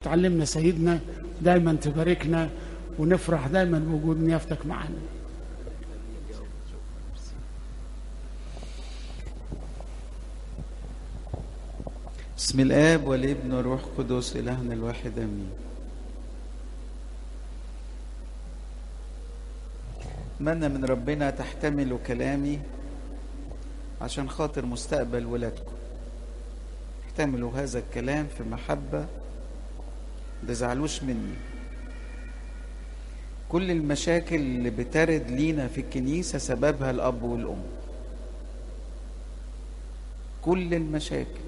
تعلمنا سيدنا دايما تباركنا ونفرح دايما بوجود نيافتك معنا بسم الآب والابن والروح القدس إلهنا الواحد آمين أتمنى من ربنا تحتملوا كلامي عشان خاطر مستقبل ولادكم احتملوا هذا الكلام في محبة ما تزعلوش مني كل المشاكل اللي بترد لينا في الكنيسة سببها الأب والأم كل المشاكل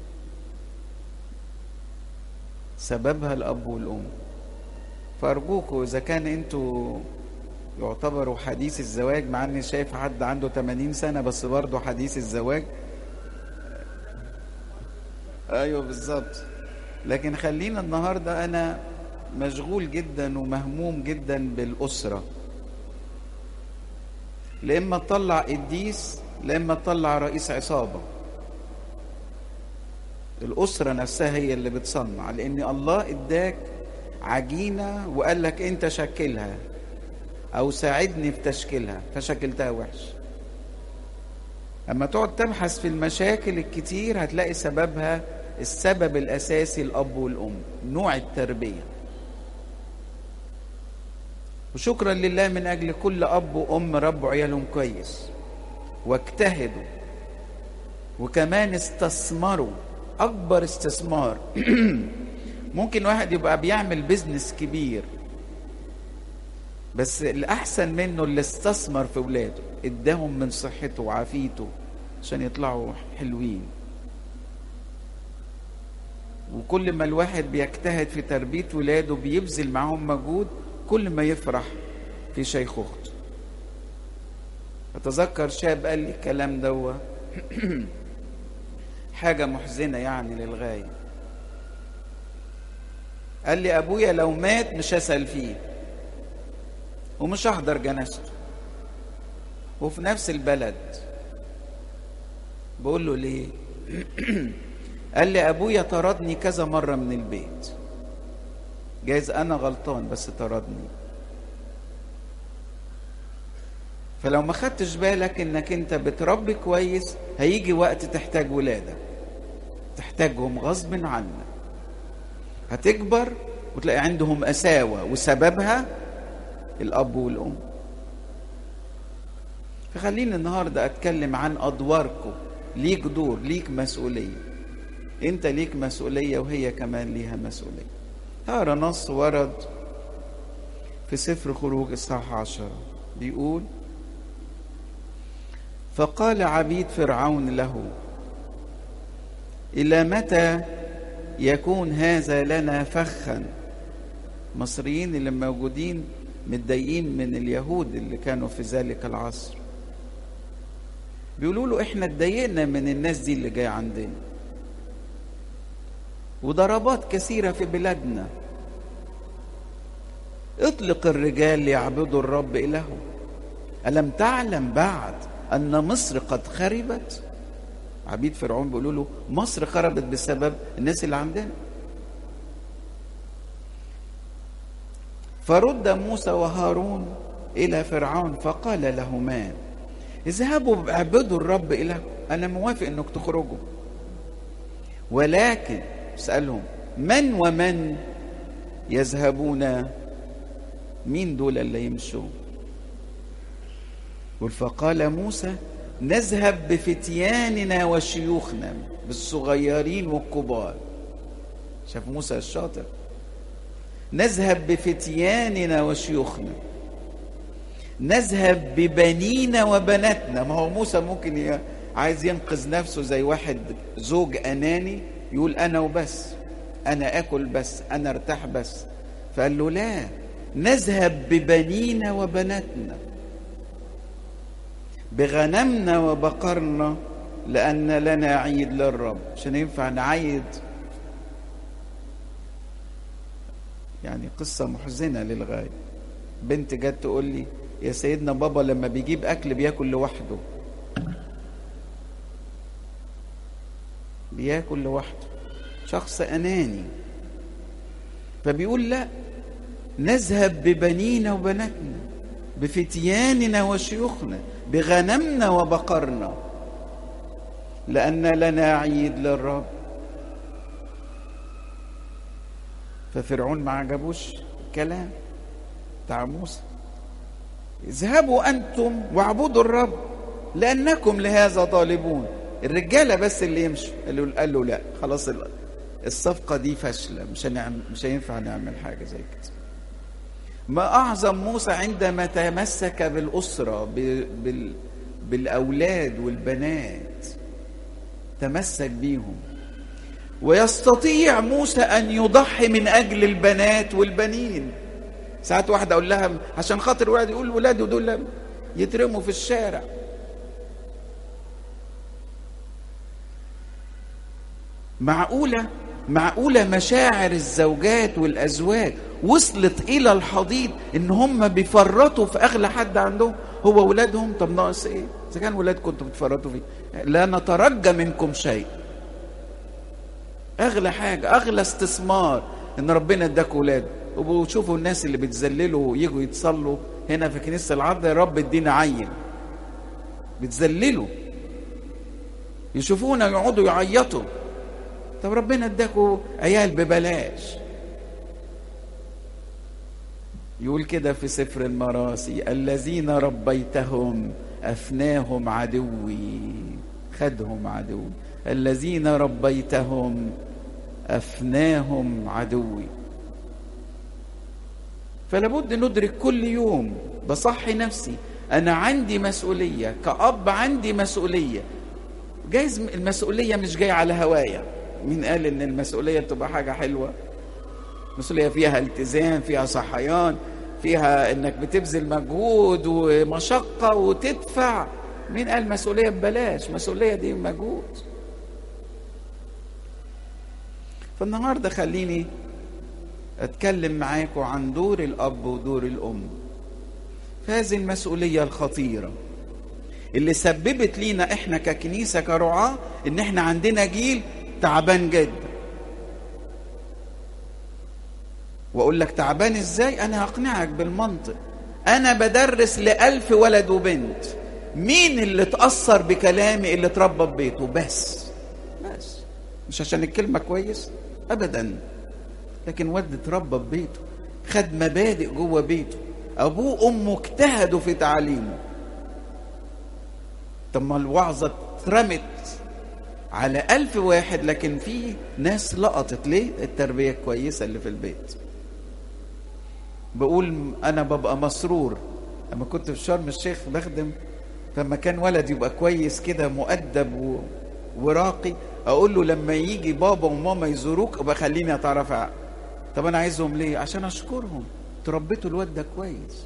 سببها الأب والأم فأرجوكوا إذا كان أنتوا يعتبروا حديث الزواج مع إني شايف حد عنده 80 سنة بس برضه حديث الزواج أيوه بالظبط لكن خلينا النهاردة أنا مشغول جدا ومهموم جدا بالأسرة لإما تطلع قديس لإما تطلع رئيس عصابة الأسرة نفسها هي اللي بتصنع لأن الله إداك عجينة وقال لك أنت شكلها أو ساعدني في تشكيلها فشكلتها وحش أما تقعد تبحث في المشاكل الكتير هتلاقي سببها السبب الأساسي الأب والأم نوع التربية وشكرا لله من أجل كل أب وأم ربوا عيالهم كويس واجتهدوا وكمان استثمروا أكبر استثمار ممكن واحد يبقى بيعمل بيزنس كبير بس الأحسن منه اللي استثمر في ولاده اداهم من صحته وعافيته عشان يطلعوا حلوين وكل ما الواحد بيجتهد في تربية ولاده بيبذل معاهم مجهود كل ما يفرح في شيخوخته أتذكر شاب قال لي الكلام دوت حاجة محزنة يعني للغاية قال لي أبويا لو مات مش هسأل فيه ومش هحضر جنازته وفي نفس البلد بقول له ليه قال لي أبويا طردني كذا مرة من البيت جايز أنا غلطان بس طردني فلو ما خدتش بالك انك انت بتربي كويس هيجي وقت تحتاج ولادك تحتاجهم غصب عنك هتكبر وتلاقي عندهم قساوة وسببها الأب والأم فخليني النهاردة أتكلم عن أدواركم ليك دور ليك مسؤولية أنت ليك مسؤولية وهي كمان ليها مسؤولية هقرا نص ورد في سفر خروج إصحاح عشرة بيقول فقال عبيد فرعون له الى متى يكون هذا لنا فخا مصريين اللي موجودين متضايقين من اليهود اللي كانوا في ذلك العصر بيقولوا له احنا اتضايقنا من الناس دي اللي جايه عندنا وضربات كثيره في بلادنا اطلق الرجال ليعبدوا الرب الههم الم تعلم بعد أن مصر قد خربت عبيد فرعون بيقولوا له مصر خربت بسبب الناس اللي عندنا فرد موسى وهارون إلى فرعون فقال لهما اذهبوا اعبدوا الرب إلهكم أنا موافق أنك تخرجوا ولكن اسألهم من ومن يذهبون مين دول اللي يمشوا فقال موسى نذهب بفتياننا وشيوخنا بالصغيرين والكبار شاف موسى الشاطر نذهب بفتياننا وشيوخنا نذهب ببنينا وبناتنا ما هو موسى ممكن عايز ينقذ نفسه زي واحد زوج اناني يقول انا وبس انا اكل بس انا ارتاح بس فقال له لا نذهب ببنينا وبناتنا بغنمنا وبقرنا لأن لنا عيد للرب عشان ينفع نعيد يعني قصة محزنة للغاية بنت جت تقول لي يا سيدنا بابا لما بيجيب أكل بياكل لوحده بياكل لوحده شخص أناني فبيقول لا نذهب ببنينا وبناتنا بفتياننا وشيوخنا بغنمنا وبقرنا لأن لنا عيد للرب ففرعون ما عجبوش الكلام بتاع موسى اذهبوا أنتم واعبدوا الرب لأنكم لهذا طالبون الرجالة بس اللي يمشوا قالوا قال له لا خلاص الصفقة دي فاشلة مش هنعمل مش هينفع نعمل حاجة زي كده ما أعظم موسى عندما تمسك بالأسرة بال بالأولاد والبنات تمسك بيهم ويستطيع موسى أن يضحي من أجل البنات والبنين ساعات واحدة أقول لها عشان خاطر ولاد يقول ولاده دول يترموا في الشارع معقولة معقولة مشاعر الزوجات والأزواج وصلت إلى الحضيض إن هم بيفرطوا في أغلى حد عندهم هو ولادهم طب ناقص إيه؟ إذا كان ولاد كنتوا بتفرطوا فيه لا نترجى منكم شيء أغلى حاجة أغلى استثمار إن ربنا اداك ولاد وشوفوا الناس اللي بتذللوا ويجوا يتصلوا هنا في كنيسة العذراء يا رب ادينا عين بتذللوا يشوفونا يقعدوا يعيطوا طب ربنا اداكوا عيال ببلاش يقول كده في سفر المراسي الذين ربيتهم افناهم عدوي خدهم عدوي الذين ربيتهم افناهم عدوي فلابد ندرك كل يوم بصحي نفسي انا عندي مسؤوليه كاب عندي مسؤوليه جايز المسؤوليه مش جايه على هوايه مين قال ان المسؤوليه بتبقى حاجه حلوه مسؤوليه فيها التزام فيها صحيان فيها انك بتبذل مجهود ومشقه وتدفع مين قال مسؤوليه ببلاش مسؤوليه دي مجهود فالنهارده خليني اتكلم معاكم عن دور الاب ودور الام في هذه المسؤوليه الخطيره اللي سببت لينا احنا ككنيسه كرعاه ان احنا عندنا جيل تعبان جدا واقول لك تعبان ازاي انا هقنعك بالمنطق انا بدرس لألف ولد وبنت مين اللي اتأثر بكلامي اللي اتربى في بيته بس بس مش عشان الكلمة كويس ابدا لكن ولد اتربى في بيته خد مبادئ جوه بيته ابوه وامه اجتهدوا في تعليمه طب ما الوعظة اترمت على ألف واحد لكن في ناس لقطت ليه التربية الكويسة اللي في البيت بقول أنا ببقى مسرور لما كنت في شرم الشيخ بخدم فما كان ولد يبقى كويس كده مؤدب و... وراقي أقول له لما يجي بابا وماما يزوروك ابقى خليني أتعرف طب أنا عايزهم ليه عشان أشكرهم تربيتوا الواد ده كويس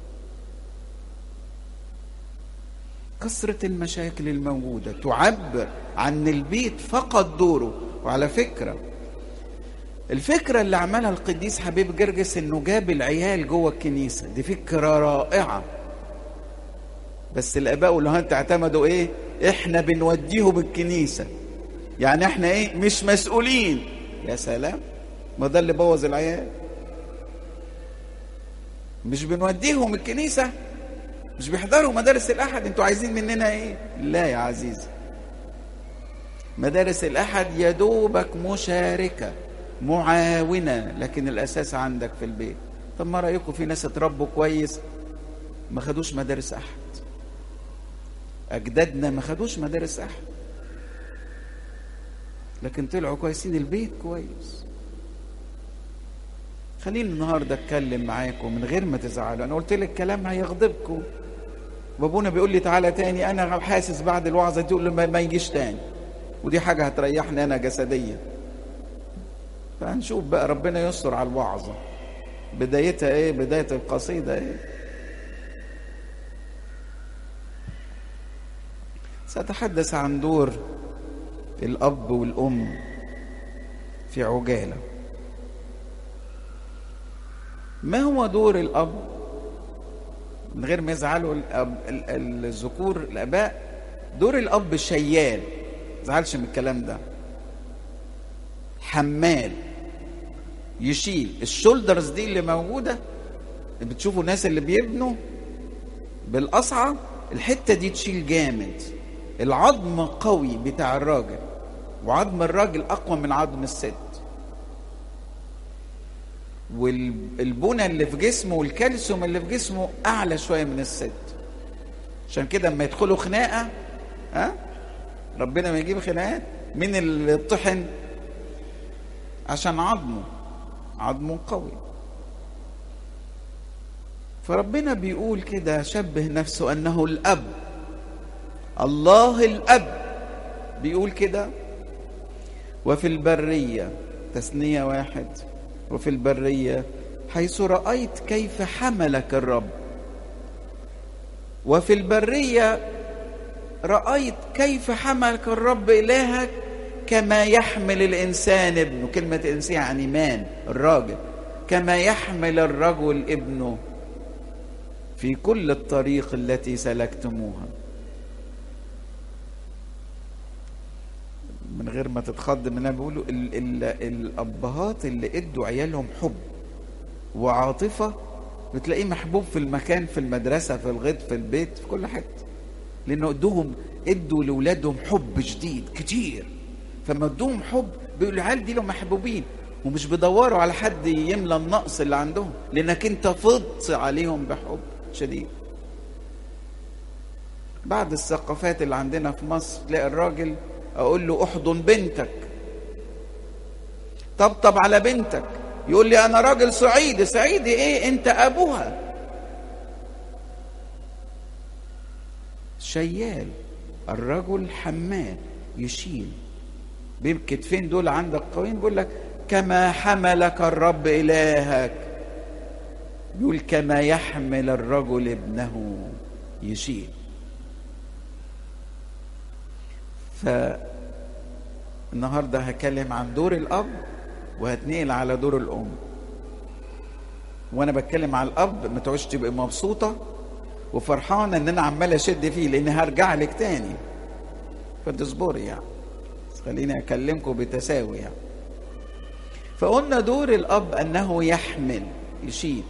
كثرة المشاكل الموجودة تعبر عن البيت فقد دوره وعلى فكرة الفكرة اللي عملها القديس حبيب جرجس انه جاب العيال جوه الكنيسة دي فكرة رائعة بس الاباء والامهات اعتمدوا ايه احنا بنوديهم الكنيسة يعني احنا ايه مش مسؤولين يا سلام ما ده اللي بوظ العيال مش بنوديهم الكنيسه مش بيحضروا مدارس الأحد انتوا عايزين مننا ايه لا يا عزيزي مدارس الأحد يا دوبك مشاركة معاونة لكن الأساس عندك في البيت طب ما رأيكم في ناس اتربوا كويس ما خدوش مدارس أحد أجدادنا ما خدوش مدارس أحد لكن طلعوا كويسين البيت كويس خليني النهارده اتكلم معاكم من غير ما تزعلوا انا قلت لك كلام هيغضبكم وابونا بيقول لي تعالى تاني انا حاسس بعد الوعظه دي يقول ما يجيش تاني ودي حاجه هتريحني انا جسديا فهنشوف بقى ربنا يستر على الوعظه بدايتها ايه بدايه القصيده ايه سأتحدث عن دور الأب والأم في عجالة ما هو دور الأب من غير ما يزعلوا الأب الذكور الآباء دور الأب شيال زعلش من الكلام ده حمال يشيل الشولدرز دي اللي موجوده بتشوفوا الناس اللي بيبنوا بالقصعه الحته دي تشيل جامد العظم قوي بتاع الراجل وعظم الراجل اقوى من عظم الست والبنى اللي في جسمه والكالسيوم اللي في جسمه اعلى شويه من الست عشان كده لما يدخلوا خناقه ها ربنا ما يجيب خناقات مين اللي طحن عشان عظمه عظمه قوي فربنا بيقول كده شبه نفسه انه الاب الله الاب بيقول كده وفي البريه تثنيه واحد وفي البريه حيث رايت كيف حملك الرب وفي البريه رايت كيف حملك الرب الهك كما يحمل الانسان ابنه كلمه انسان يعني مان الراجل كما يحمل الرجل ابنه في كل الطريق التي سلكتموها من غير ما تتخض منها بيقولوا ال ال الابهات اللي ادوا عيالهم حب وعاطفه بتلاقيه محبوب في المكان في المدرسه في الغيط في البيت في كل حته لانه ادوهم ادوا لاولادهم حب شديد كتير فما ادوهم حب بيقولوا العيال دي لهم محبوبين ومش بيدوروا على حد يملى النقص اللي عندهم لانك انت فضت عليهم بحب شديد بعض الثقافات اللي عندنا في مصر تلاقي الراجل اقول له احضن بنتك طبطب على بنتك يقول لي انا راجل صعيدي صعيدي ايه انت ابوها شيال الرجل حمال يشيل بالكتفين دول عندك قويين بيقول لك كما حملك الرب الهك يقول كما يحمل الرجل ابنه يشيل فالنهارده هكلم عن دور الاب وهتنقل على دور الام وانا بتكلم على الاب ما تقعدش تبقى مبسوطه وفرحانه ان انا عمال اشد فيه لان هرجع لك تاني فتصبري يعني بس خليني اكلمكم بتساوي يعني فقلنا دور الاب انه يحمل يشيل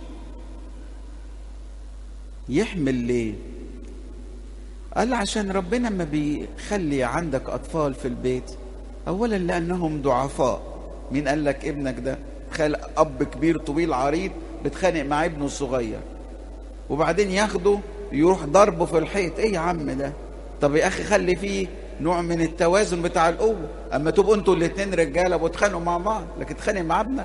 يحمل ليه قال عشان ربنا ما بيخلي عندك اطفال في البيت اولا لانهم ضعفاء مين قال لك ابنك ده خلق اب كبير طويل عريض بتخانق مع ابنه الصغير وبعدين ياخده يروح ضربه في الحيط ايه يا عم ده طب يا اخي خلي فيه نوع من التوازن بتاع القوه اما تبقوا انتوا الاثنين رجاله وتخانقوا مع بعض لكن تخانق مع ابنك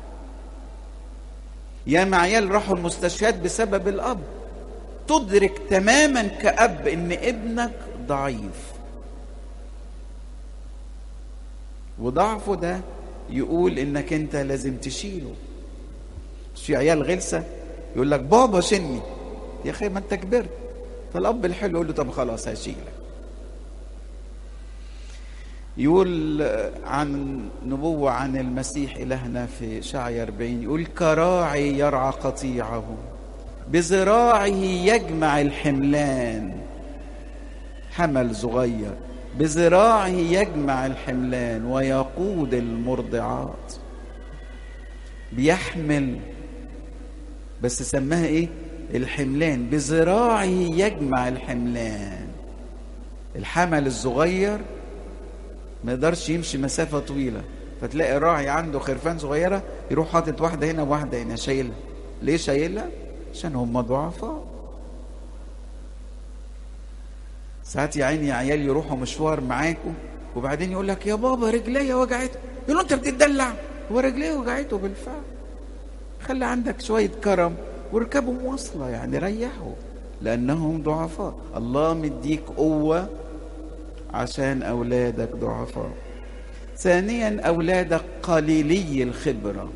يا عيال راحوا المستشفيات بسبب الاب تدرك تماما كأب ان ابنك ضعيف وضعفه ده يقول انك انت لازم تشيله مش في عيال غلسه يقول لك بابا شني يا اخي ما انت كبرت فالاب الحلو يقول له طب خلاص هشيلك يقول عن نبوة عن المسيح إلهنا في شعي 40 يقول كراعي يرعى قطيعه بذراعه يجمع الحملان حمل صغير بذراعه يجمع الحملان ويقود المرضعات بيحمل بس سماها ايه الحملان بذراعه يجمع الحملان الحمل الصغير ما يقدرش يمشي مسافة طويلة فتلاقي راعي عنده خرفان صغيرة يروح حاطط واحدة هنا وواحدة هنا شايلها ليه شايلها؟ عشان هم ضعفاء ساعات يا عيني عيال يروحوا مشوار معاكم وبعدين يقول لك يا بابا رجليا وجعت يقول له انت بتدلع هو رجليه وجعته بالفعل خلي عندك شوية كرم واركبوا مواصلة يعني ريحوا لأنهم ضعفاء الله مديك قوة عشان أولادك ضعفاء ثانيا أولادك قليلي الخبرة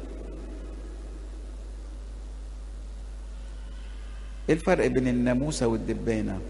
ايه الفرق بين الناموسة والدبانة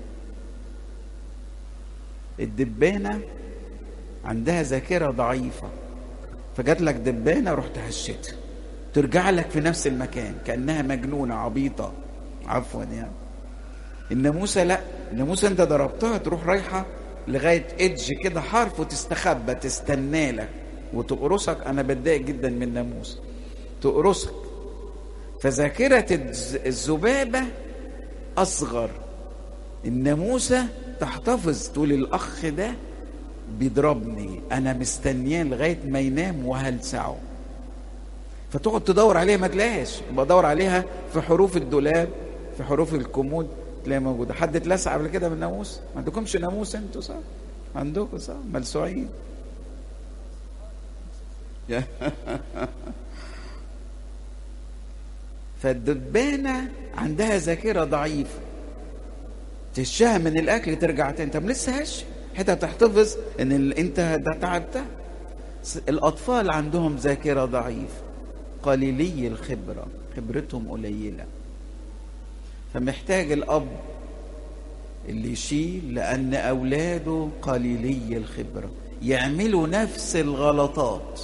الدبانة عندها ذاكرة ضعيفة فجات لك دبانة رحت هشتها ترجع لك في نفس المكان كأنها مجنونة عبيطة عفوا يعني الناموسة لا الناموسة انت ضربتها تروح رايحة لغاية ايدج كده حرف وتستخبى تستنى لك وتقرصك انا بتضايق جدا من الناموس تقرصك فذاكرة الز- الذبابة أصغر الناموسة تحتفظ تقول الأخ ده بيضربني أنا مستنياه لغاية ما ينام وهلسعه فتقعد تدور عليها ما تلاقيهاش بدور عليها في حروف الدولاب في حروف الكومود تلاقيها موجوده حد اتلسع قبل كده من ناموس ما عندكمش ناموس انتوا صح عندكم صح ملسوعين يا. فالدبانة عندها ذاكرة ضعيفة تشها من الأكل ترجع تاني طب لسه هش حتى تحتفظ إن ال... أنت ده تعبتها س- الأطفال عندهم ذاكرة ضعيفة قليلي الخبرة خبرتهم قليلة فمحتاج الأب اللي يشيل لأن أولاده قليلي الخبرة يعملوا نفس الغلطات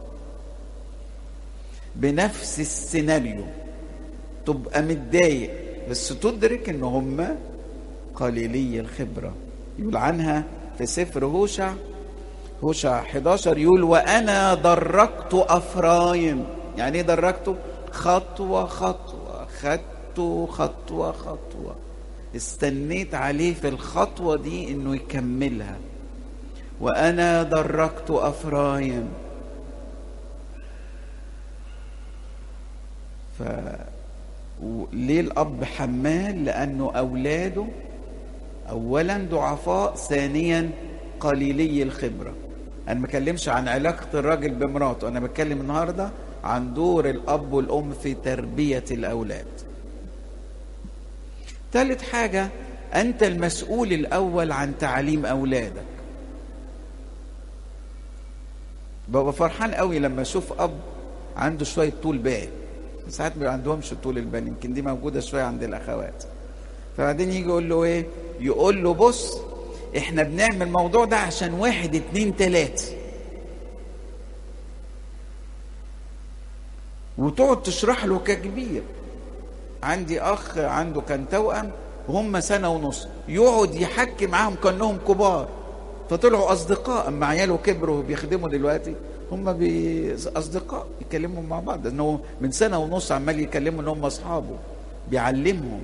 بنفس السيناريو تبقى متضايق بس تدرك ان هم قليلي الخبرة يقول عنها في سفر هوشع هوشع 11 يقول وانا دركت افرايم يعني ايه دركته خطوة خطوة خدته خطوة خطوة استنيت عليه في الخطوة دي انه يكملها وانا دركت افرايم ف ليه الاب حمال لانه اولاده اولا ضعفاء ثانيا قليلي الخبره انا ما بكلمش عن علاقه الراجل بمراته انا بتكلم النهارده عن دور الاب والام في تربيه الاولاد ثالث حاجه انت المسؤول الاول عن تعليم اولادك ببقى فرحان قوي لما اشوف اب عنده شويه طول بال ساعات ما عندهمش طول البال يمكن دي موجوده شويه عند الاخوات فبعدين يجي يقول له ايه يقول له بص احنا بنعمل الموضوع ده عشان واحد اتنين تلاته وتقعد تشرح له ككبير عندي اخ عنده كان توأم وهم سنة ونص يقعد يحكي معاهم كأنهم كبار فطلعوا أصدقاء أما عياله كبروا بيخدموا دلوقتي هم بي- أصدقاء يتكلموا مع بعض إنه من سنة ونص عمال يكلموا إن هم أصحابه بيعلمهم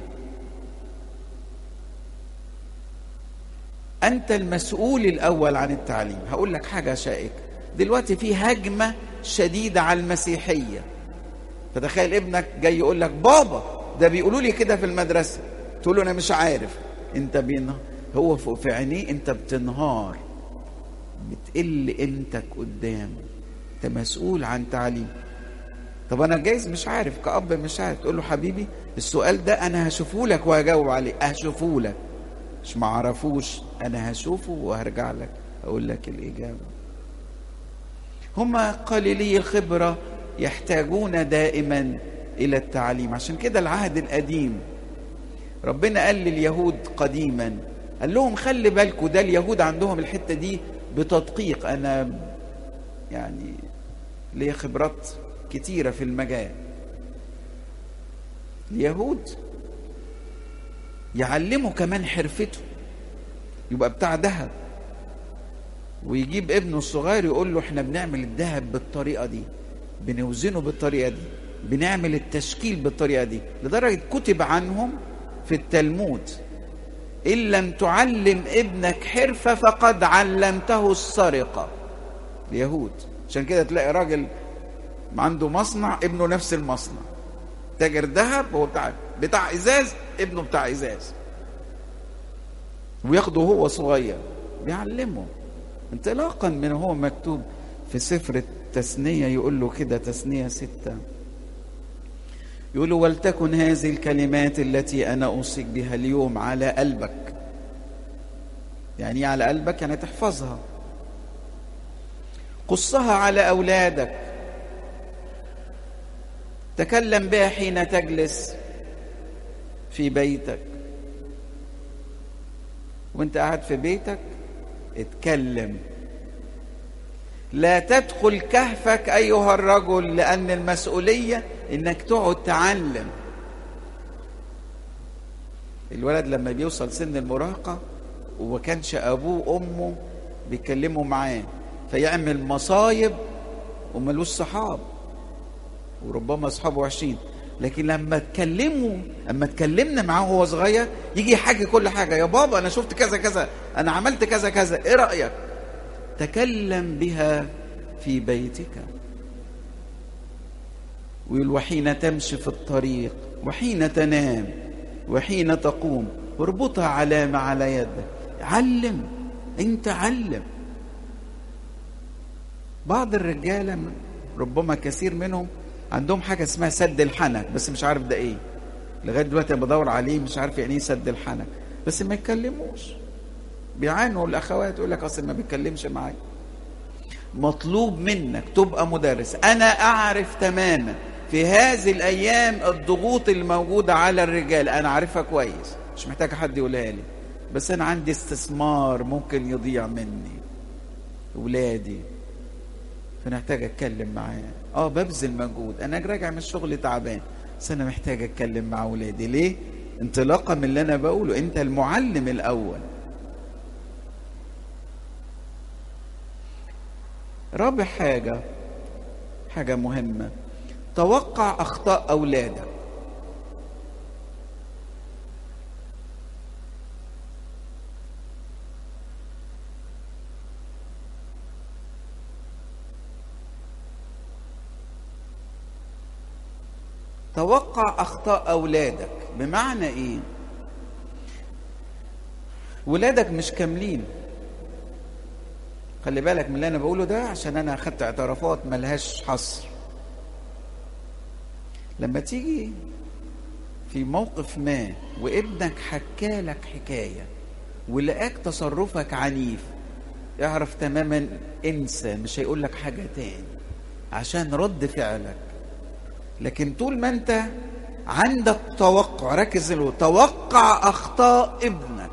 أنت المسؤول الأول عن التعليم هقول لك حاجة شائكة دلوقتي في هجمة شديدة على المسيحية فتخيل ابنك جاي يقول لك بابا ده بيقولوا لي كده في المدرسة تقول له أنا مش عارف أنت بينهار هو فوق في عينيه أنت بتنهار بتقل قيمتك قدامه أنت مسؤول عن تعليم طب أنا جايز مش عارف كأب مش عارف تقول له حبيبي السؤال ده أنا هشوفه لك وهجاوب عليه هشوفه لك مش معرفوش انا هشوفه وهرجع لك اقول لك الاجابه هما قليلي الخبره يحتاجون دائما الى التعليم عشان كده العهد القديم ربنا قال لليهود قديما قال لهم خلي بالكم ده اليهود عندهم الحته دي بتدقيق انا يعني ليا خبرات كتيره في المجال اليهود يعلمه كمان حرفته يبقى بتاع ذهب ويجيب ابنه الصغير يقول له احنا بنعمل الذهب بالطريقه دي بنوزنه بالطريقه دي بنعمل التشكيل بالطريقه دي لدرجه كتب عنهم في التلمود ان لم تعلم ابنك حرفه فقد علمته السرقه اليهود عشان كده تلاقي راجل عنده مصنع ابنه نفس المصنع تاجر ذهب هو بتاع بتاع ازاز ابنه بتاع ازاز وياخده هو صغير بيعلمه انطلاقا من هو مكتوب في سفر التثنية يقول له كده تثنية ستة يقول له ولتكن هذه الكلمات التي أنا أوصيك بها اليوم على قلبك يعني ايه على قلبك يعني تحفظها قصها على أولادك تكلم بها حين تجلس في بيتك وانت قاعد في بيتك اتكلم لا تدخل كهفك ايها الرجل لان المسؤوليه انك تقعد تعلم الولد لما بيوصل سن المراهقه وما كانش ابوه وامه بيتكلموا معاه فيعمل مصايب وملوش صحاب وربما اصحابه وحشين لكن لما اتكلموا لما اتكلمنا معاه وهو صغير يجي يحكي كل حاجه يا بابا انا شفت كذا كذا انا عملت كذا كذا ايه رايك تكلم بها في بيتك ويقول وحين تمشي في الطريق وحين تنام وحين تقوم اربطها علامة على يدك علم انت علم بعض الرجالة ربما كثير منهم عندهم حاجة اسمها سد الحنك بس مش عارف ده ايه لغاية دلوقتي انا بدور عليه مش عارف يعني ايه سد الحنك بس ما يتكلموش بيعانوا الاخوات يقول لك اصل ما بيتكلمش معايا مطلوب منك تبقى مدرس انا اعرف تماما في هذه الايام الضغوط الموجوده على الرجال انا عارفها كويس مش محتاج حد يقولها لي بس انا عندي استثمار ممكن يضيع مني ولادي فنحتاج اتكلم معاه اه ببذل مجهود انا راجع من الشغل تعبان بس انا محتاج اتكلم مع ولادي ليه انطلاقا من اللي انا بقوله انت المعلم الاول رابع حاجه حاجه مهمه توقع اخطاء اولادك توقع اخطاء اولادك بمعنى ايه ولادك مش كاملين خلي بالك من اللي انا بقوله ده عشان انا اخدت اعترافات ملهاش حصر لما تيجي في موقف ما وابنك حكالك حكايه ولقاك تصرفك عنيف اعرف تماما انسى مش هيقول لك حاجه تاني عشان رد فعلك لكن طول ما انت عندك توقع ركز له توقع اخطاء ابنك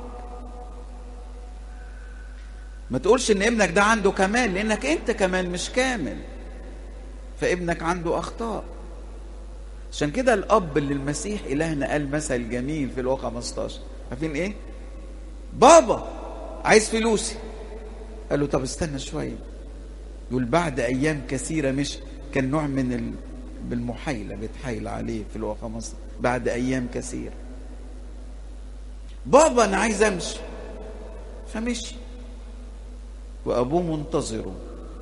ما تقولش ان ابنك ده عنده كمال لانك انت كمان مش كامل فابنك عنده اخطاء عشان كده الاب اللي المسيح الهنا قال مثل جميل في الواقع 15 عارفين ايه بابا عايز فلوسي قال له طب استنى شويه يقول بعد ايام كثيره مش كان نوع من ال... بالمحايله بتحايل عليه في الواقع مصر بعد ايام كثيره بابا انا عايز امشي فمشي وابوه منتظره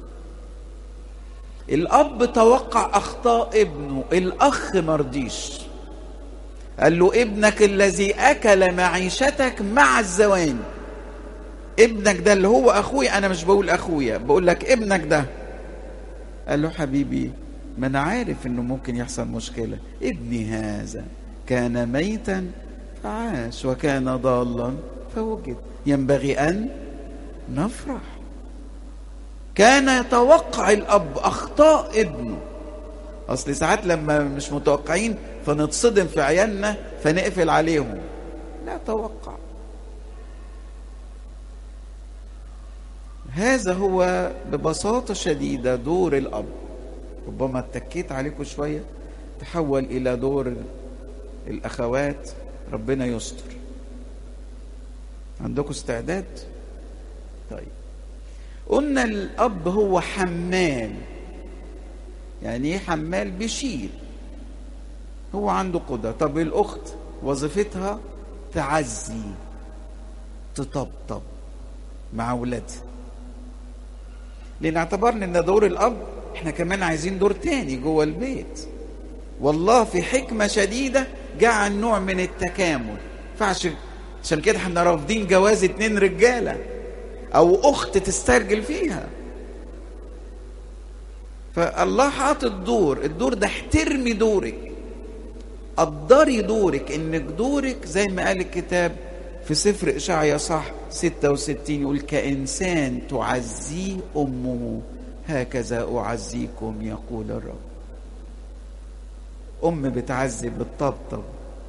الاب توقع اخطاء ابنه الاخ مرضيش قال له ابنك الذي اكل معيشتك مع الزوان ابنك ده اللي هو اخويا انا مش بقول اخويا بقول لك ابنك ده قال له حبيبي ما انا عارف انه ممكن يحصل مشكله ابني هذا كان ميتا فعاش وكان ضالا فوجد ينبغي ان نفرح كان يتوقع الاب اخطاء ابنه اصل ساعات لما مش متوقعين فنتصدم في عيالنا فنقفل عليهم لا توقع هذا هو ببساطة شديدة دور الأب ربما اتكيت عليكم شوية تحول إلى دور الأخوات ربنا يستر عندكم استعداد طيب قلنا الأب هو حمال يعني ايه حمال بيشيل هو عنده قدرة طب الأخت وظيفتها تعزي تطبطب مع ولادها لأن اعتبرنا إن دور الأب احنا كمان عايزين دور تاني جوه البيت والله في حكمة شديدة جعل نوع من التكامل فعش عشان كده احنا رافضين جواز اتنين رجالة أو أخت تسترجل فيها فالله حاطط دور الدور ده احترمي دورك قدري دورك انك دورك زي ما قال الكتاب في سفر اشعيا صح 66 يقول كانسان تعزيه امه هكذا اعزيكم يقول الرب ام بتعزي بتطبطب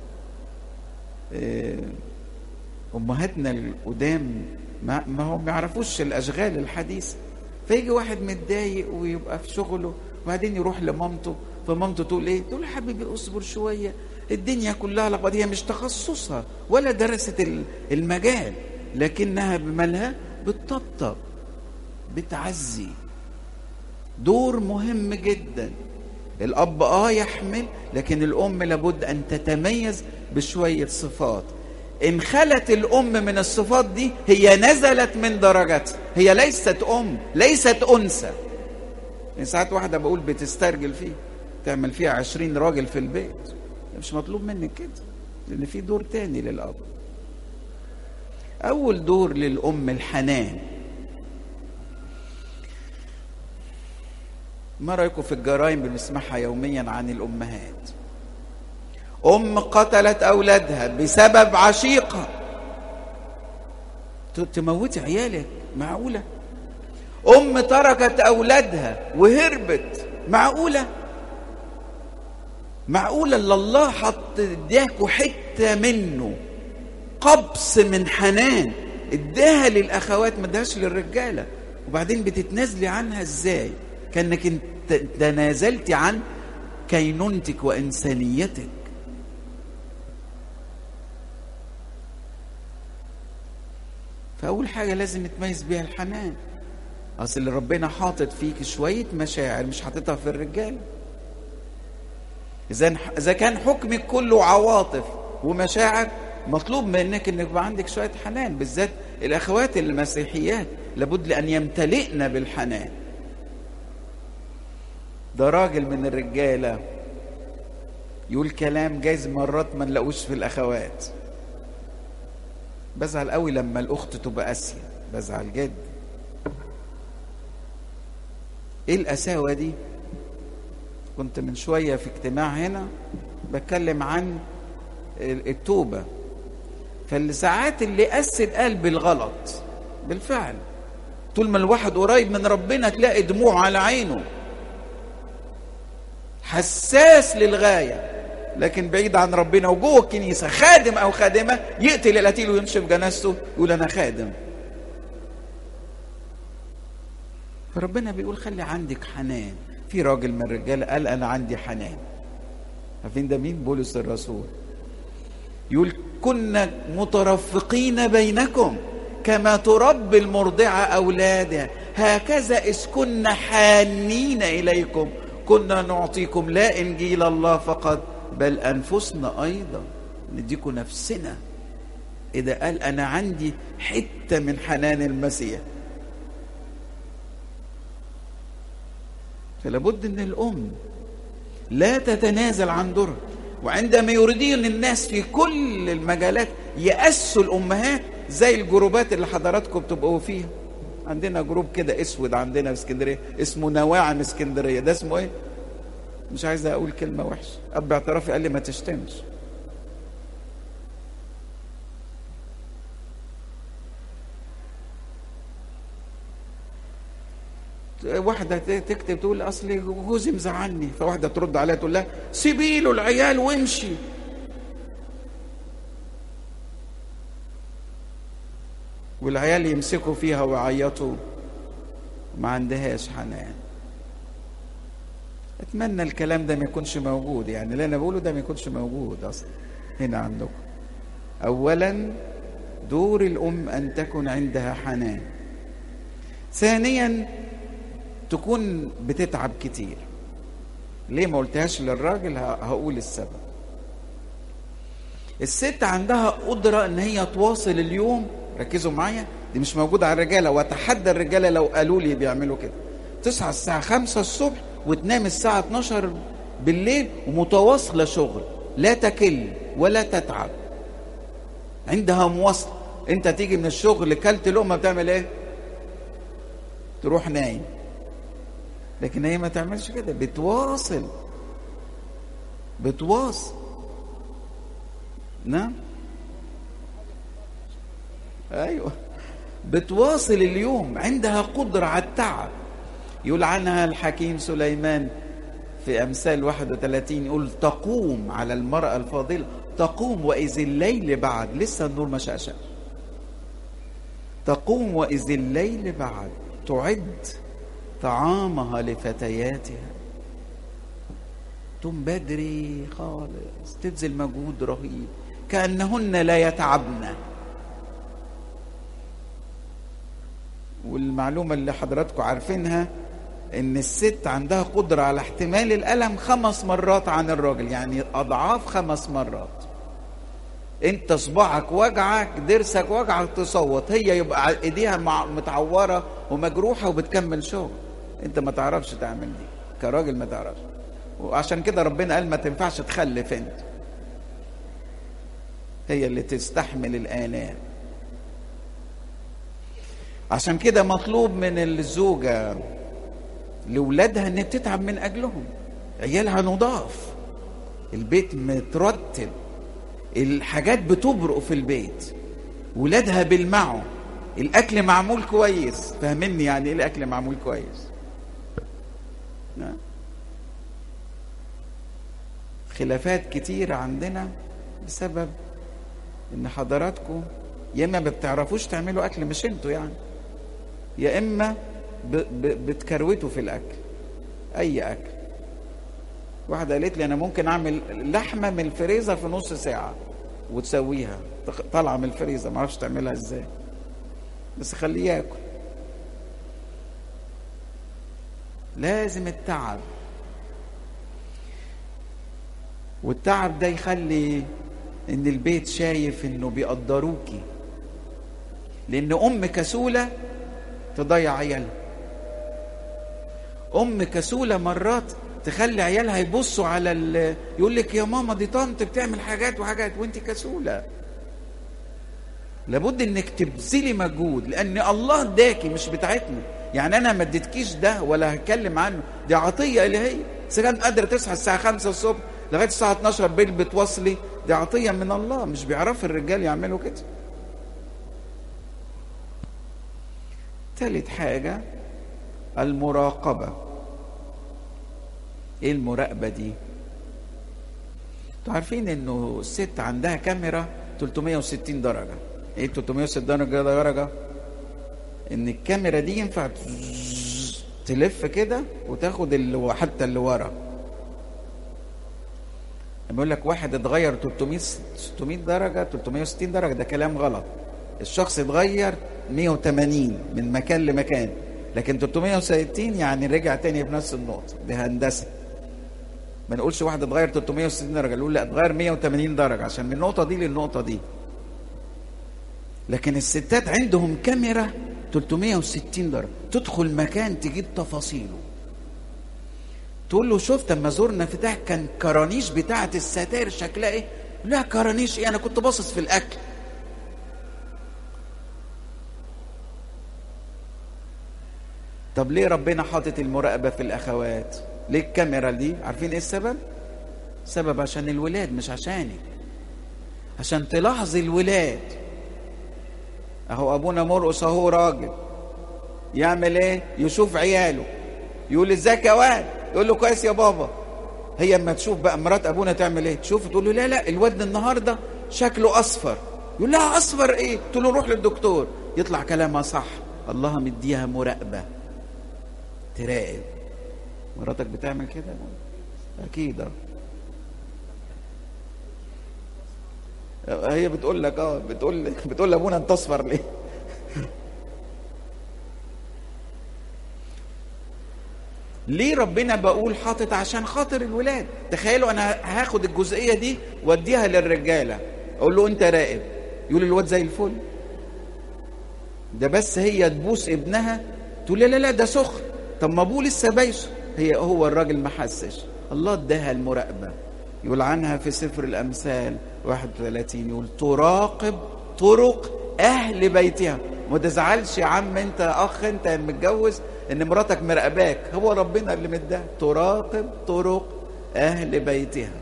امهاتنا القدام ما ما هم ما يعرفوش الاشغال الحديثه فيجي واحد متضايق ويبقى في شغله وبعدين يروح لمامته فمامته تقول ايه؟ تقول حبيبي اصبر شويه الدنيا كلها لقد هي مش تخصصها ولا درست المجال لكنها بمالها بتطبطب بتعزي دور مهم جدا الاب اه يحمل لكن الام لابد ان تتميز بشويه صفات ان خلت الام من الصفات دي هي نزلت من درجتها هي ليست ام ليست انثى يعني ساعات واحده بقول بتسترجل فيه تعمل فيها عشرين راجل في البيت مش مطلوب منك كده لان في دور تاني للاب اول دور للام الحنان ما رايكم في الجرائم اللي بنسمعها يوميا عن الامهات ام قتلت اولادها بسبب عشيقه تموتي عيالك معقوله ام تركت اولادها وهربت معقوله معقوله اللي الله حط اداكوا حته منه قبس من حنان اداها للاخوات ما اداهاش للرجاله وبعدين بتتنازلي عنها ازاي كانك انت تنازلتي عن كينونتك وانسانيتك فاول حاجه لازم يتميز بيها الحنان اصل اللي ربنا حاطط فيك شويه مشاعر مش حاططها في الرجال اذا اذا كان حكمك كله عواطف ومشاعر مطلوب منك انك يبقى عندك شويه حنان بالذات الاخوات المسيحيات لابد لان يمتلئن بالحنان ده راجل من الرجاله يقول كلام جايز مرات ما نلاقوش في الاخوات بزعل قوي لما الاخت تبقى قاسيه بزعل جدا ايه القساوه دي كنت من شويه في اجتماع هنا بتكلم عن التوبه فاللي ساعات اللي قست قلب الغلط بالفعل طول ما الواحد قريب من ربنا تلاقي دموع على عينه حساس للغايه لكن بعيد عن ربنا وجوه الكنيسه خادم او خادمه يقتل القتيل ويمشي في جنازته يقول انا خادم فربنا بيقول خلي عندك حنان في راجل من الرجاله قال انا عندي حنان عارفين ده مين بولس الرسول يقول كنا مترفقين بينكم كما تربي المرضعة أولادها هكذا إذ كنا حانين إليكم كنا نعطيكم لا إنجيل الله فقط بل أنفسنا أيضا نديكم نفسنا إذا قال أنا عندي حتة من حنان المسيح فلابد أن الأم لا تتنازل عن دورها وعندما يريدون الناس في كل المجالات يأسوا الأمهات زي الجروبات اللي حضراتكم بتبقوا فيها عندنا جروب كده اسود عندنا في اسكندريه اسمه نواعم اسكندريه ده اسمه ايه مش عايز اقول كلمه وحشه اب اعترافي قال لي ما تشتمش واحدة تكتب تقول أصل جوزي مزعلني فواحدة ترد عليها تقول لها سيبي له العيال وامشي والعيال يمسكوا فيها ويعيطوا ما عندهاش حنان اتمنى الكلام ده ما يكونش موجود يعني اللي انا بقوله ده ما يكونش موجود اصلا هنا عندكم اولا دور الام ان تكن عندها حنان ثانيا تكون بتتعب كتير ليه ما قلتهاش للراجل هقول السبب الست عندها قدرة ان هي تواصل اليوم ركزوا معايا دي مش موجودة على الرجالة واتحدى الرجالة لو قالوا لي بيعملوا كده تصحى الساعة خمسة الصبح وتنام الساعة 12 بالليل ومتواصلة شغل لا تكل ولا تتعب عندها مواصلة انت تيجي من الشغل كلت لقمة بتعمل ايه تروح نايم لكن هي ما تعملش كده بتواصل بتواصل نعم ايوه بتواصل اليوم عندها قدرة على التعب يقول عنها الحكيم سليمان في أمثال 31 يقول تقوم على المرأة الفاضلة تقوم وإذ الليل بعد لسه النور ما شاشة تقوم وإذ الليل بعد تعد طعامها لفتياتها تم بدري خالص تبذل مجهود رهيب كأنهن لا يتعبن والمعلومة اللي حضراتكم عارفينها ان الست عندها قدرة على احتمال الألم خمس مرات عن الراجل يعني أضعاف خمس مرات انت صباعك وجعك ضرسك وجعك تصوت هي يبقى ايديها مع- متعورة ومجروحة وبتكمل شغل انت ما تعرفش تعمل دي كراجل ما تعرفش وعشان كده ربنا قال ما تنفعش تخلف انت هي اللي تستحمل الآلام عشان كده مطلوب من الزوجة لولادها ان بتتعب من اجلهم عيالها نضاف البيت مترتب الحاجات بتبرق في البيت ولادها بيلمعوا الاكل معمول كويس فاهمني يعني ايه الاكل معمول كويس نعم. خلافات كتيرة عندنا بسبب ان حضراتكم يا اما ما بتعرفوش تعملوا اكل مش انتوا يعني يا اما ب... ب... بتكروتوا في الاكل اي اكل واحده قالت لي انا ممكن اعمل لحمه من الفريزر في نص ساعه وتسويها تخ- طالعه من الفريزر ما اعرفش تعملها ازاي بس خليه ياكل لازم التعب والتعب ده يخلي ان البيت شايف انه بيقدروكي لان ام كسوله تضيع عيالها ام كسوله مرات تخلي عيالها يبصوا على ال... يقول لك يا ماما دي طنط بتعمل حاجات وحاجات وانت كسوله لابد انك تبذلي مجهود لان الله اداكي مش بتاعتنا يعني انا ما اديتكيش ده ولا هتكلم عنه دي عطيه الهيه اذا كانت قادره تصحى الساعه 5 الصبح لغايه الساعه 12 بالليل بتواصلي دي عطيه من الله مش بيعرفوا الرجال يعملوا كده ثالث حاجه المراقبه ايه المراقبه دي انتوا عارفين انه الست عندها كاميرا 360 درجه ايه 360 درجه درجه ان الكاميرا دي ينفع تلف كده وتاخد اللي حتى اللي ورا بيقول لك واحد اتغير 300 600 درجه 360 درجه ده كلام غلط الشخص اتغير 180 من مكان لمكان لكن 360 يعني رجع تاني بنفس النقطه دي هندسه ما نقولش واحد اتغير 360 درجه نقول لا اتغير 180 درجه عشان من النقطه دي للنقطه دي لكن الستات عندهم كاميرا 360 درجه تدخل مكان تجيب تفاصيله تقول له شفت اما زرنا في ده كان كرانيش بتاعه الستائر شكلها ايه لا كرانيش ايه انا كنت باصص في الاكل طب ليه ربنا حاطط المراقبه في الاخوات ليه الكاميرا دي عارفين ايه السبب سبب عشان الولاد مش عشانك عشان تلاحظي الولاد اهو ابونا مرقص اهو راجل يعمل ايه يشوف عياله يقول ازيك يا واد يقول له كويس يا بابا هي اما تشوف بقى مرات ابونا تعمل ايه تشوف تقول له لا لا الواد النهارده شكله اصفر يقول لها اصفر ايه تقول له روح للدكتور يطلع كلامها صح الله مديها مراقبه تراقب مراتك بتعمل كده اكيد اه هي بتقول لك اه بتقول بتقول لابونا انت اصفر ليه ليه ربنا بقول حاطط عشان خاطر الولاد تخيلوا انا هاخد الجزئيه دي واديها للرجاله اقول له انت راقب يقول الواد زي الفل ده بس هي تبوس ابنها تقول لا لا لا ده سخن طب ما ابوه لسه بايسه هي هو الراجل ما حسش الله اداها المراقبه يقول عنها في سفر الامثال 31 يقول تراقب طرق اهل بيتها ما تزعلش يا عم انت اخ انت متجوز ان مراتك مراقباك هو ربنا اللي مداها تراقب طرق اهل بيتها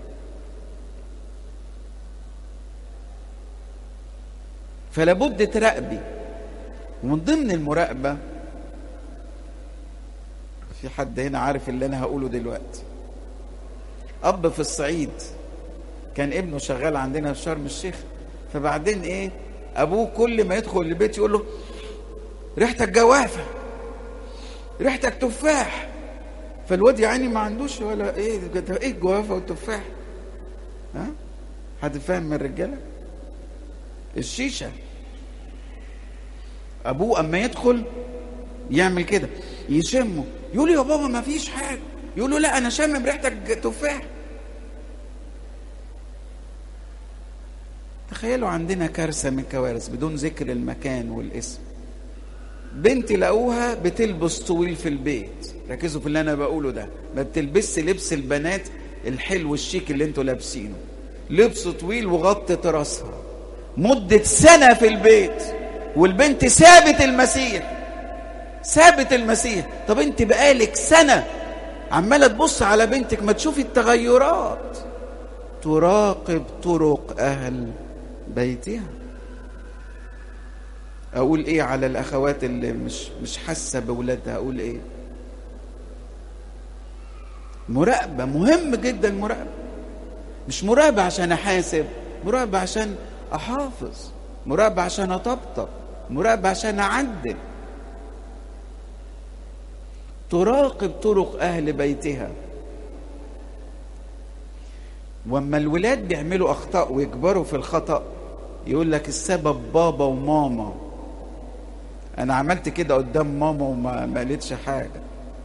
فلا بد تراقبي ومن ضمن المراقبه في حد هنا عارف اللي انا هقوله دلوقتي اب في الصعيد كان ابنه شغال عندنا في شرم الشيخ فبعدين ايه ابوه كل ما يدخل البيت يقول له ريحتك جوافه ريحتك تفاح فالواد يا عيني ما عندوش ولا ايه ده ايه الجوافه والتفاح ها حد فاهم من الرجاله الشيشه ابوه اما يدخل يعمل كده يشمه يقول له يا بابا ما فيش حاجه يقول له لا انا شامم ريحتك تفاح تخيلوا عندنا كارثه من كوارث بدون ذكر المكان والاسم بنت لقوها بتلبس طويل في البيت ركزوا في اللي انا بقوله ده ما بتلبسش لبس البنات الحلو الشيك اللي انتوا لابسينه لبس طويل وغطت راسها مدة سنة في البيت والبنت سابت المسيح سابت المسيح طب انت بقالك سنة عمالة تبص على بنتك ما تشوفي التغيرات تراقب طرق أهل بيتها أقول إيه على الأخوات اللي مش مش حاسة بولادها أقول إيه مراقبة مهم جدا المراقبة مش مراقبة عشان أحاسب مراقبة عشان أحافظ مراقبة عشان أطبطب مراقبة عشان أعدل تراقب طرق أهل بيتها واما الولاد بيعملوا أخطاء ويكبروا في الخطأ يقول لك السبب بابا وماما أنا عملت كده قدام ماما وما ما قالتش حاجة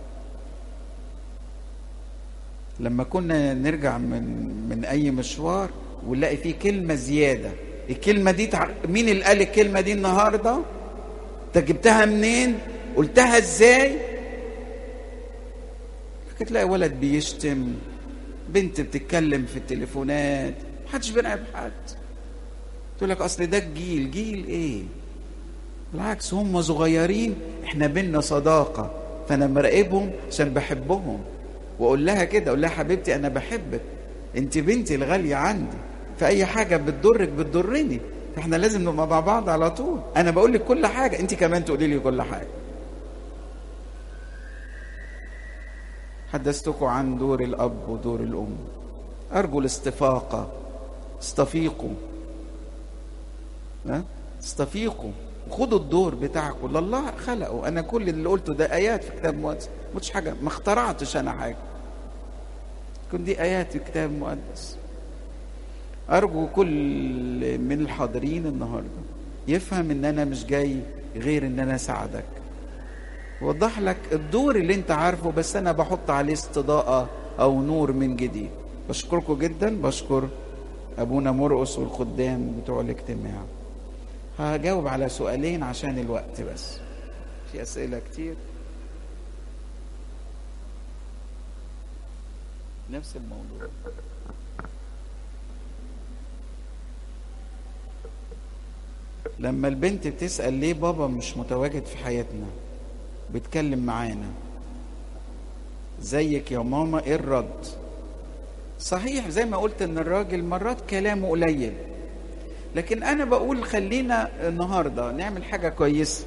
لما كنا نرجع من من أي مشوار ونلاقي فيه كلمة زيادة الكلمة دي تع... مين اللي قال الكلمة دي النهاردة؟ أنت جبتها منين؟ قلتها إزاي؟ تلاقي ولد بيشتم بنت بتتكلم في التليفونات محدش بيراقب حد تقول لك اصل ده الجيل جيل ايه بالعكس هم صغيرين احنا بينا صداقه فانا مراقبهم عشان بحبهم واقول لها كده اقول لها حبيبتي انا بحبك انت بنتي الغاليه عندي في اي حاجه بتضرك بتضرني فاحنا لازم نبقى مع بعض على طول انا بقول لك كل حاجه انت كمان تقولي لي كل حاجه حدثتكم عن دور الاب ودور الام ارجو الاستفاقه استفيقوا ها استفيقوا وخدوا الدور بتاعكم اللي الله خلقه انا كل اللي قلته ده ايات في كتاب مقدس ما قلتش حاجه ما اخترعتش انا حاجه كن دي ايات في كتاب مقدس ارجو كل من الحاضرين النهارده يفهم ان انا مش جاي غير ان انا اساعدك وضح لك الدور اللي انت عارفه بس انا بحط عليه استضاءة او نور من جديد بشكركم جدا بشكر ابونا مرقس والخدام بتوع الاجتماع هجاوب على سؤالين عشان الوقت بس في اسئلة كتير نفس الموضوع لما البنت بتسأل ليه بابا مش متواجد في حياتنا بيتكلم معانا زيك يا ماما ايه الرد صحيح زي ما قلت ان الراجل مرات كلامه قليل لكن انا بقول خلينا النهارده نعمل حاجه كويسه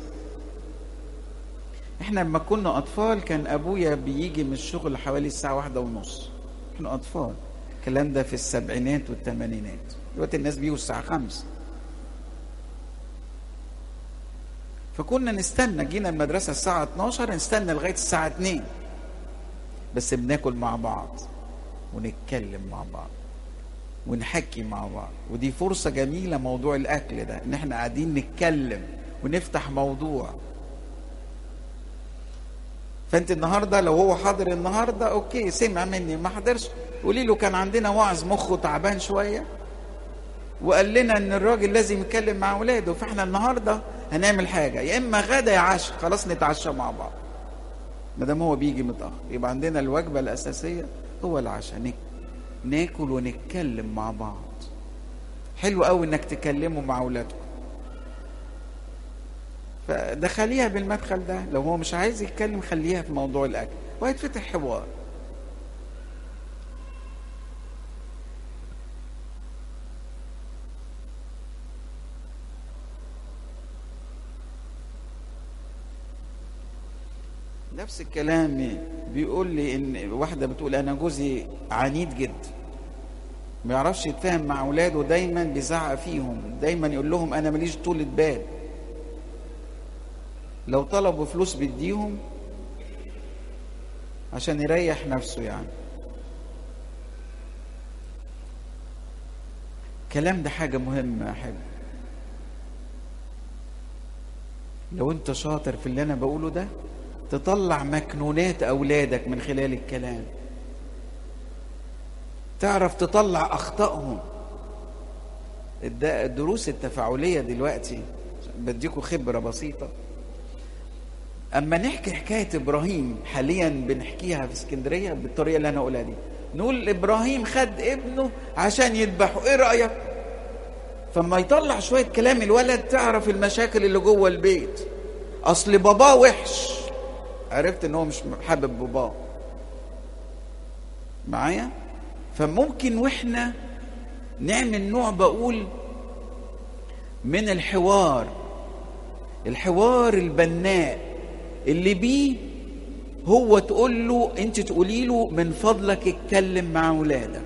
احنا لما كنا اطفال كان ابويا بيجي من الشغل حوالي الساعه واحدة ونص احنا اطفال الكلام ده في السبعينات والثمانينات دلوقتي الناس بيجوا الساعه خمسة فكنا نستنى جينا المدرسة الساعة 12 نستنى لغاية الساعة 2 بس بناكل مع بعض ونتكلم مع بعض ونحكي مع بعض ودي فرصة جميلة موضوع الأكل ده إن إحنا قاعدين نتكلم ونفتح موضوع فأنت النهاردة لو هو حاضر النهاردة أوكي سمع مني ما حضرش قولي له كان عندنا واعظ مخه تعبان شوية وقال لنا إن الراجل لازم يتكلم مع أولاده فإحنا النهارده هنعمل حاجة يا إما غدا يا عشاء خلاص نتعشى مع بعض ما دام هو بيجي متأخر يبقى عندنا الوجبة الأساسية هو العشاء ناكل ونتكلم مع بعض حلو قوي انك تكلموا مع اولادكم فدخليها بالمدخل ده لو هو مش عايز يتكلم خليها في موضوع الاكل وهيتفتح حوار نفس الكلام بيقول لي ان واحده بتقول انا جوزي عنيد جدا ما يعرفش يتفاهم مع اولاده دايما بيزعق فيهم دايما يقول لهم انا ماليش طولة بال لو طلبوا فلوس بيديهم عشان يريح نفسه يعني الكلام ده حاجة مهمة يا حبيبي لو انت شاطر في اللي انا بقوله ده تطلع مكنونات اولادك من خلال الكلام تعرف تطلع اخطائهم الدروس التفاعليه دلوقتي بديكوا خبره بسيطه اما نحكي حكايه ابراهيم حاليا بنحكيها في اسكندريه بالطريقه اللي انا اقولها دي نقول ابراهيم خد ابنه عشان يذبحه ايه رايك فما يطلع شويه كلام الولد تعرف المشاكل اللي جوه البيت اصل باباه وحش عرفت ان هو مش حابب باباه معايا فممكن واحنا نعمل نوع بقول من الحوار الحوار البناء اللي بيه هو تقول له انت تقولي له من فضلك اتكلم مع اولادك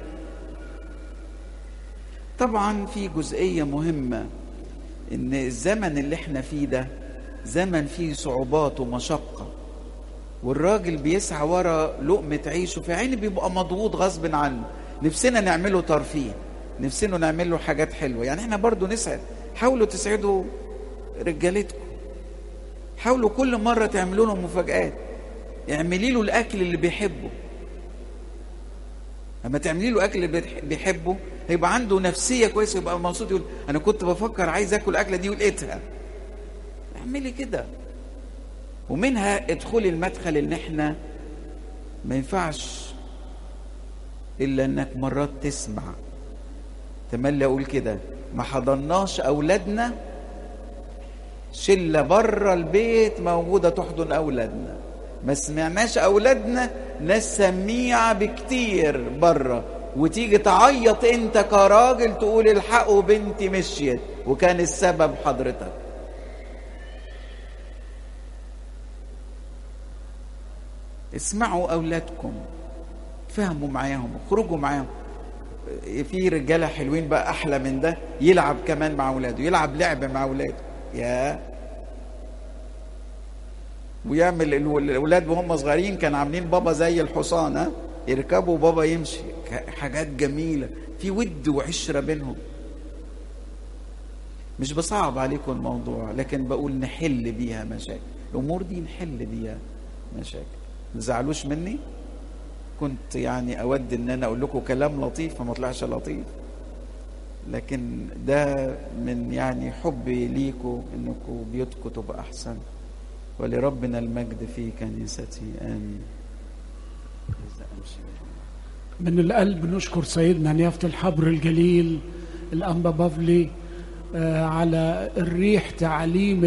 طبعا في جزئيه مهمه ان الزمن اللي احنا فيه ده زمن فيه صعوبات ومشقه والراجل بيسعى ورا لقمه عيشه في عيني بيبقى مضغوط غصب عنه نفسنا نعمله ترفيه نفسنا نعمل له حاجات حلوه يعني احنا برضو نسعد حاولوا تسعدوا رجالتكم حاولوا كل مره تعملوا له مفاجآت اعملي له الاكل اللي بيحبه لما تعملي له اكل اللي بيحبه هيبقى عنده نفسيه كويسه يبقى مبسوط يقول انا كنت بفكر عايز اكل الاكله دي ولقيتها اعملي كده ومنها ادخلي المدخل ان احنا ما ينفعش الا انك مرات تسمع تملي اقول كده ما حضناش اولادنا شله بره البيت موجوده تحضن اولادنا ما سمعناش اولادنا ناس سميعه بكتير بره وتيجي تعيط انت كراجل تقول الحقوا بنتي مشيت وكان السبب حضرتك اسمعوا اولادكم فهموا معاهم اخرجوا معاهم في رجاله حلوين بقى احلى من ده يلعب كمان مع اولاده يلعب لعب مع اولاده يا ويعمل الاولاد وهم صغيرين كان عاملين بابا زي الحصان ها يركبوا بابا يمشي حاجات جميله في ود وعشره بينهم مش بصعب عليكم الموضوع لكن بقول نحل بيها مشاكل الامور دي نحل بيها مشاكل ما تزعلوش مني كنت يعني اود ان انا اقول لكم كلام لطيف فما طلعش لطيف لكن ده من يعني حبي ليكم انكم بيوتكم تبقى احسن ولربنا المجد في كنيسته امين من القلب نشكر سيدنا نيافة الحبر الجليل الأنبا بافلي على الريح تعليم